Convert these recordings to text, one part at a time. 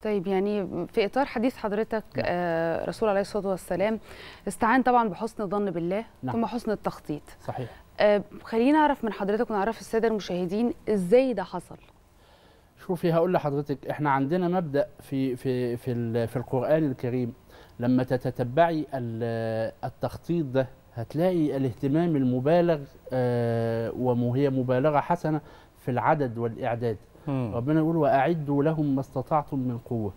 طيب يعني في اطار حديث حضرتك آه رسول عليه الصلاه والسلام استعان طبعا بحسن الظن بالله نعم. ثم حسن التخطيط صحيح آه خلينا نعرف من حضرتك ونعرف الساده المشاهدين ازاي ده حصل شوفي هقول لحضرتك احنا عندنا مبدا في في في ال- في القران الكريم لما تتتبعي ال- التخطيط ده هتلاقي الاهتمام المبالغ آه، وهي مبالغه حسنه في العدد والاعداد ربنا يقول واعدوا لهم ما استطعتم من قوه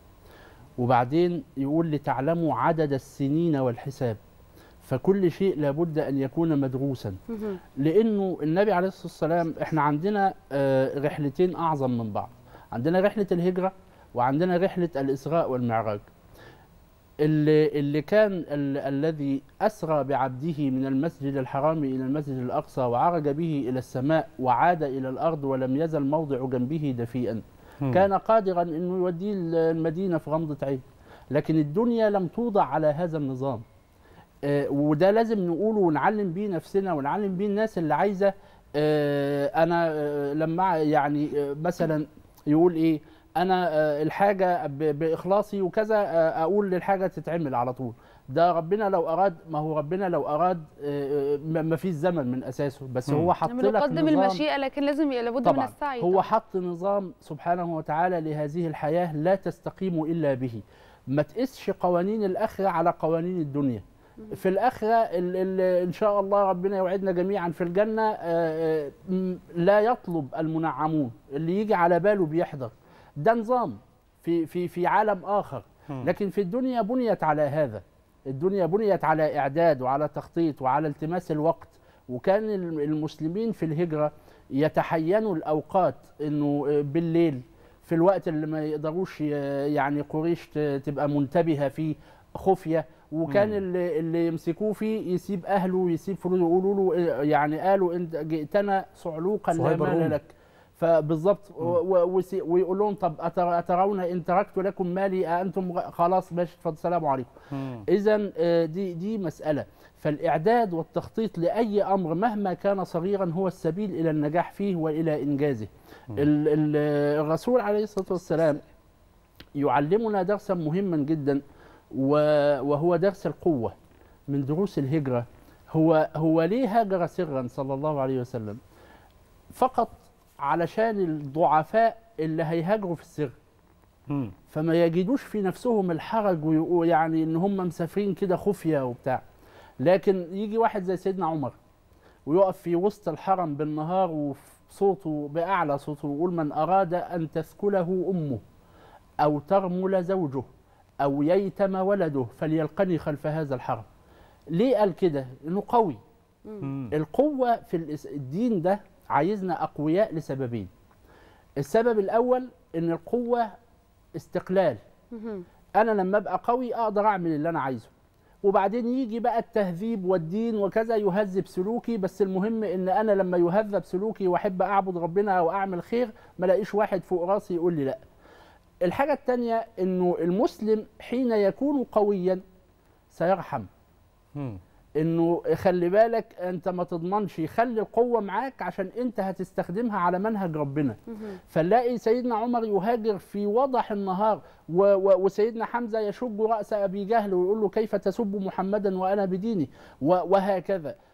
وبعدين يقول لتعلموا عدد السنين والحساب فكل شيء لابد ان يكون مدروسا لانه النبي عليه الصلاه والسلام احنا عندنا آه، رحلتين اعظم من بعض عندنا رحله الهجره وعندنا رحله الاسراء والمعراج اللي اللي كان ال الذي اسرى بعبده من المسجد الحرام الى المسجد الاقصى وعرج به الى السماء وعاد الى الارض ولم يزل موضع جنبه دفيئا كان قادرا انه يوديه المدينه في غمضه عين لكن الدنيا لم توضع على هذا النظام آه، وده لازم نقوله ونعلم بيه نفسنا ونعلم بيه الناس اللي عايزه آه، انا آه، لما يعني آه، مثلا يقول ايه انا آه، الحاجه ب- باخلاصي وكذا آه، اقول للحاجه تتعمل على طول ده ربنا لو اراد ما هو ربنا لو اراد آه، آه، ما ما فيش زمن من اساسه بس مم. هو حط لك بنقدم نظام المشيئه لكن لازم لابد من طبعا السعي هو طبعاً. حط نظام سبحانه وتعالى لهذه الحياة لا تستقيم إلا به ما تقسش قوانين الآخرة على قوانين الدنيا في الآخرة ال ال إن شاء الله ربنا يوعدنا جميعا في الجنة آه، آه، م- لا يطلب المنعمون اللي يجي على باله بيحضر ده نظام في في في عالم آخر لكن في الدنيا بنيت على هذا الدنيا بنيت على إعداد وعلى تخطيط وعلى التماس الوقت وكان الم- المسلمين في الهجرة يتحينوا الأوقات إنه آه، بالليل في الوقت اللي ما يقدروش ي- يعني قريش ت- تبقى منتبهة فيه خفية وكان مم. اللي, اللي يمسكوه فيه يسيب أهله ويسيب فلوسه يقولوا له آه، يعني قالوا أنت جئتنا صعلوقا لا صهيب الرومي. مال لك فبالظبط و- و- وسي- ويقول لهم طب أتر- أترون إن تركت لكم مالي أنتم غ- خلاص ماشي اتفضل السلام عليكم اذا دي دي مساله فالاعداد والتخطيط لاي امر مهما كان صغيرا هو السبيل الى النجاح فيه والى انجازه ال- ال- الرسول عليه الصلاه والسلام يعلمنا درسا مهما جدا و- وهو درس القوه من دروس الهجره هو هو ليه هاجر سرا صلى الله عليه وسلم فقط علشان الضعفاء اللي هيهاجروا في السر مم. فما يجدوش في نفسهم الحرج ويقو- يعني ان هم مسافرين كده خفيه وبتاع لكن يجي واحد زي سيدنا عمر ويقف في وسط الحرم بالنهار وصوته باعلى صوته ويقول من اراد ان تثكله امه او ترمل زوجه او ييتم ولده فليلقني خلف هذا الحرم ليه قال كده انه قوي مم. القوة في الإس- الدين ده عايزنا أقوياء لسببين السبب الأول إن القوة استقلال مهم. أنا لما أبقى قوي أقدر أعمل اللي أنا عايزه وبعدين يجي بقى التهذيب والدين وكذا يهذب سلوكي بس المهم ان انا لما يهذب سلوكي واحب اعبد ربنا او اعمل خير ما الاقيش واحد فوق راسي يقول لي لا الحاجه الثانيه انه المسلم حين يكون قويا سيرحم مم. انه خلي بالك انت ما تضمنش خلي القوه معاك عشان انت هتستخدمها على منهج ربنا مهم. فنلاقي سيدنا عمر يهاجر في وضح النهار و و وسيدنا حمزه يشج راس ابي جهل ويقول له كيف تسب محمدا وانا بديني و وهكذا